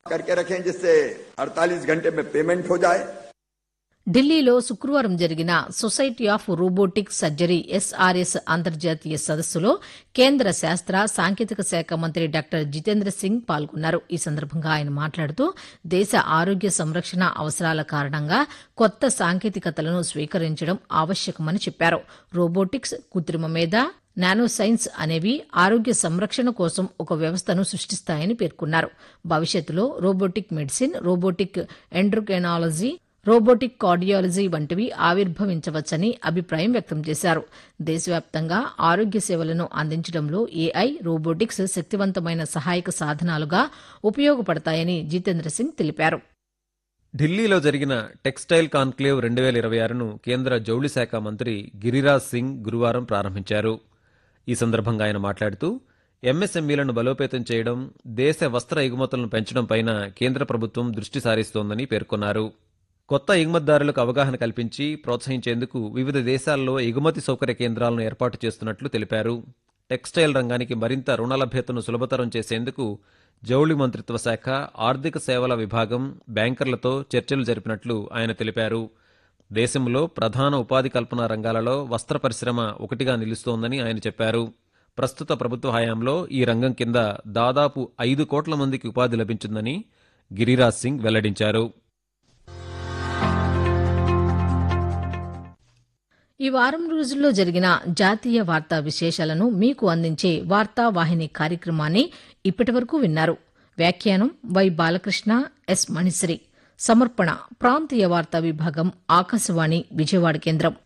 करके रखें जिससे 48 घंटे में पेमेंट हो जाए ఢిల్లీలో శుక్రవారం జరిగిన society of robotic surgery SRS అంతర్జాతీయ సదస్సులో కేంద్ర శాస్త్ర సాంకేతిక శాఖ మంత్రి డాక్టర్ జితేంద్ర సింగ్ పాల్గొన్నారు ఈ సందర్భంగా ఆయన మాట్లాడుతూ దేశ ఆరోగ్య సంరక్షణ అవసరాల కారణంగా కొత్త సాంకేతికతలను స్వీకరించడం ఆవశ్యకమని చెప్పారు రోబోటిక్స్ కృత్రిమ మేధ నానో సైన్స్ అనేవి ఆరోగ్య సంరక్షణ కోసం ఒక వ్యవస్థను సృష్టిస్తాయని పేర్కొన్నారు భవిష్యత్తులో robotic medicine robotic endocrinology robotic cardiology వంటివి ఆవిర్భవించవచ్చని అభిప్రాయం వ్యక్తం చేశారు దేశవ్యాప్తంగా ఆరోగ్య సేవలను అందించడంలో ఏఐ రోబోటిక్స్ శక్తివంతమైన సహాయక సాధనాలుగా ఉపయోగపడతాయని జితేంద్ర సింగ్ తెలిపారు ఢిల్లీలో జరిగిన టెక్స్టైల్ కాన్క్లేవ్ రెండు వేల ఇరవై ఆరును కేంద్ర జౌళి శాఖ మంత్రి గిరిరాజ్ సింగ్ గురువారం ప్రారంభించారు ఈ సందర్భంగా ఆయన మాట్లాడుతూ ఎంఎస్ఎంఈలను బలోపేతం చేయడం దేశ వస్త్ర ఎగుమతులను పెంచడం పైన కేంద్ర ప్రభుత్వం దృష్టి సారిస్తోందని పేర్కొన్నారు కొత్త ఎగుమతిదారులకు అవగాహన కల్పించి ప్రోత్సహించేందుకు వివిధ దేశాల్లో ఎగుమతి సౌకర్య కేంద్రాలను ఏర్పాటు చేస్తున్నట్లు తెలిపారు టెక్స్టైల్ రంగానికి మరింత రుణ లభ్యతను సులభతరం చేసేందుకు జౌళి మంత్రిత్వ శాఖ ఆర్థిక సేవల విభాగం బ్యాంకర్లతో చర్చలు జరిపినట్లు ఆయన తెలిపారు దేశంలో ప్రధాన ఉపాధి కల్పన రంగాలలో వస్త్ర పరిశ్రమ ఒకటిగా నిలుస్తోందని ఆయన చెప్పారు ప్రస్తుత ప్రభుత్వ హయాంలో ఈ రంగం కింద దాదాపు ఐదు కోట్ల మందికి ఉపాధి లభించిందని గిరిరాజ్ సింగ్ వెల్లడించారు ఈ వారం రోజుల్లో జరిగిన జాతీయ వార్తా విశేషాలను మీకు అందించే వార్తా వాహిని కార్యక్రమాన్ని ఇప్పటివరకు విన్నారు వ్యాఖ్యానం వై బాలకృష్ణ ఎస్ మణిశ్రీ సమర్పణ ప్రాంతీయ వార్తా విభాగం ఆకాశవాణి విజయవాడ కేంద్రం